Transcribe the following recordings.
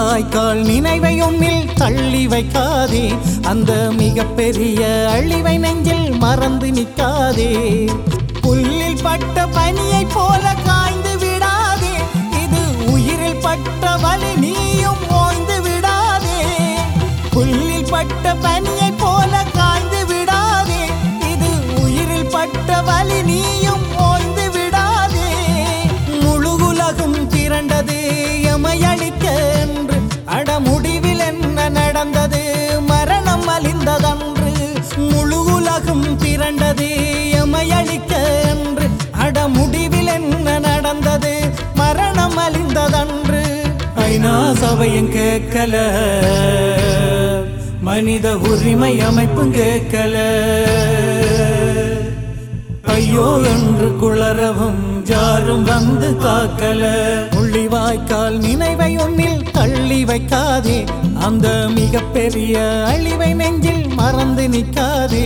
முள்ளிவாய்க்கால் நினைவை உன்னில் தள்ளி வைக்காதே அந்த மிகப்பெரிய அழிவை நெஞ்சில் மறந்து நிற்காதே புல்லில் பட்ட பனியைப் போல காய்ந்து விடாதே இது உயிரில் பட்ட வலி நீயும் ஓய்ந்து விடாதே புல்லில் பட்ட பனியைப் போல காய்ந்து விடாதே இது உயிரில் பட்ட வலி நீயும் ஓய்ந்து விடாதே முழு உலகும் திரண்டது எமையளிக்க என்று அட முடிவில் என்ன நடந்தது மரணம் அழிந்ததன்று முழு உலகும் திரண்டது எமையளிக்க என்று அட முடிவில் என்ன நடந்தது மரணம் அழிந்ததன்று ஐநா சபையும் கேட்கல மனித உரிமை அமைப்பும் கேட்கல ஐயோ என்று குளரவும் யாரும் வந்து காக்கல முள்ளிவாய்க்கால் நினைவை உன்னில் தள்ளி வைக்காதே அந்த மிகப்பெரிய அழிவை நெஞ்சில் மறந்து நிற்காதே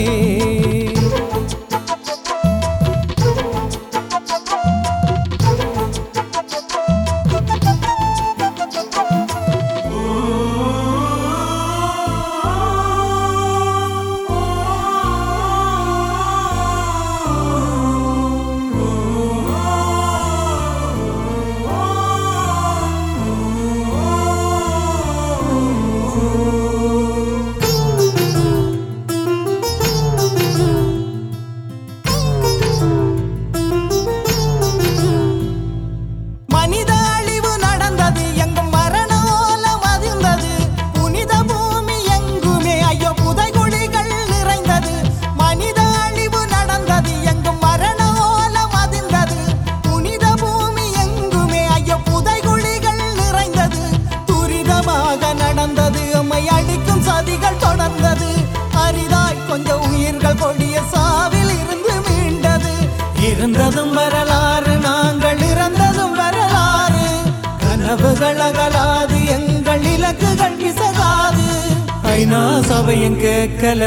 மனித அழிவு நடந்தது எங்கும் மரணோலம் அதிர்ந்தது புனித பூமி எங்குமே ஐயோ புதைகுழிகள் நிறைந்தது மனித அழிவு நடந்தது எங்கும் மரணோலம் அதிர்ந்தது புனித பூமி எங்குமே ஐயோ புதைகுழிகள் நிறைந்தது துரிதமாக நடந்தது அம்மை அடிக்கும் சதிகள் தொடர்ந்தது அரிதாய் கொஞ்சம் உயிர்கள் கொடிய சாவில் இருந்து மீண்டது இருந்ததும் வரலாறு நாங்கள் இறந்ததும் வரலாறு கனவுகள் அகலாது எங்கள் இலக்குகள் விசகாது ஐநா சபையும் கேட்கல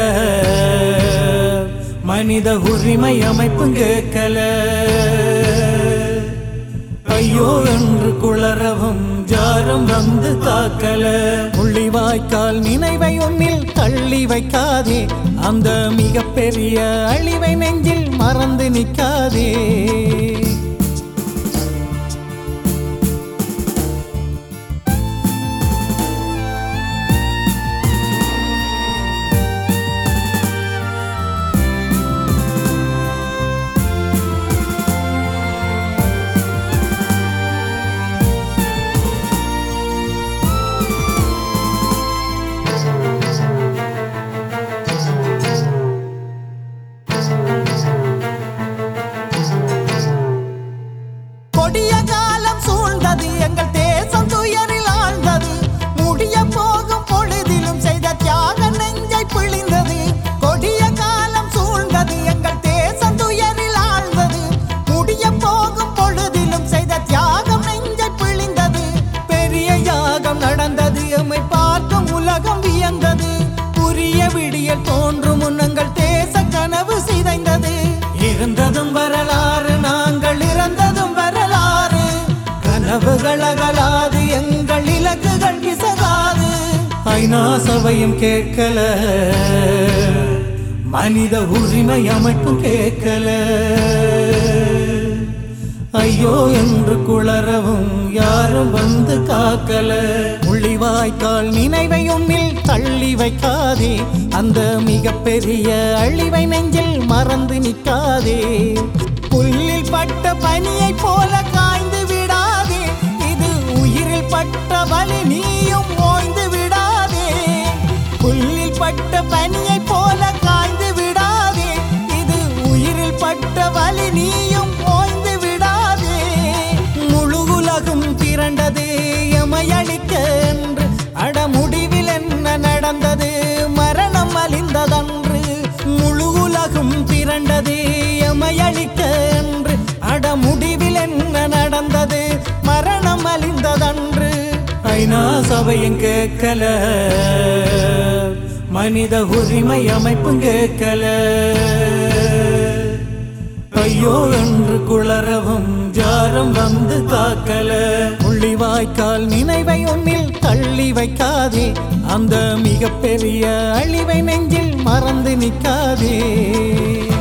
மனித உரிமை அமைப்பும் கேட்கல ஐயோ என்று குளரவும் யாரும் வந்து காக்கல முள்ளிவாய்க்கால் நினைவை உன்னில் தள்ளி வைக்காதே அந்த மிகப்பெரிய அழிவை நெஞ்சில் மறந்து நிற்காதே கொடிய காலம் சூழ்ந்தது எங்கள் தேசம் துயரில் ஆழ்ந்தது முடிய போகும் பொழுதிலும் செய்த தியாக நெஞ்சை பிழிந்தது கொடிய காலம் சூழ்ந்தது எங்கள் தேசம் துயரில் ஆழ்ந்தது முடிய போகும் பொழுதிலும் செய்த தியாகம் நெஞ்சை பிழிந்தது பெரிய யாகம் நடந்தது எம்மை பார்க்கும் உலகம் வியந்தது புரிய விடியல் தோன்றும் முன்னங்கள் தேச கனவு சிதைந்தது இருந்ததும் வரலாறு நாங்கள் இறந்ததும் வரலாறு கனவுகள் அகலாது எங்கள் இலக்குகள் விசகாது ஐநா சபையும் கேட்கல மனித உரிமை அமைப்பும் கேட்கல ஐயோ என்று குளரவும் யாரும் வந்து காக்கல முள்ளிவாய்க்கால் நினைவை உன்னில் தள்ளி வைக்காதே அந்த மிகப்பெரிய அழிவை நெஞ்சில் மறந்து நிற்காதே புல்லில் பட்ட பனியைப் போல காய்ந்து விடாதே இது உயிரில் பட்ட வலி நீயும் ஓய்ந்து விடாதே புல்லில் பட்ட பனியைப் போல காய்ந்து விடாதே இது உயிரில் பட்ட வலி நீயும் ஓய்ந்து விடாதே முழு உலகும் திரண்டது எமையளிக்க என்று அட முடிவில் என்ன நடந்தது மரணம் அழிந்ததன்று முழு உலகும் திரண்டது எமையளிக்க என்று அட முடிவில் என்ன நடந்தது மரணம் அழிந்ததன்று ஐநா சபையும் கேட்கல மனித உரிமை அமைப்பும் கேட்கல ஐயோ என்று குளரவும் யாரும் வந்து காக்கல முள்ளிவாய்க்கால் நினைவை உன்னில் தள்ளி வைக்காதே அந்த மிகப்பெரிய அழிவை நெஞ்சில் மறந்து நிற்காதே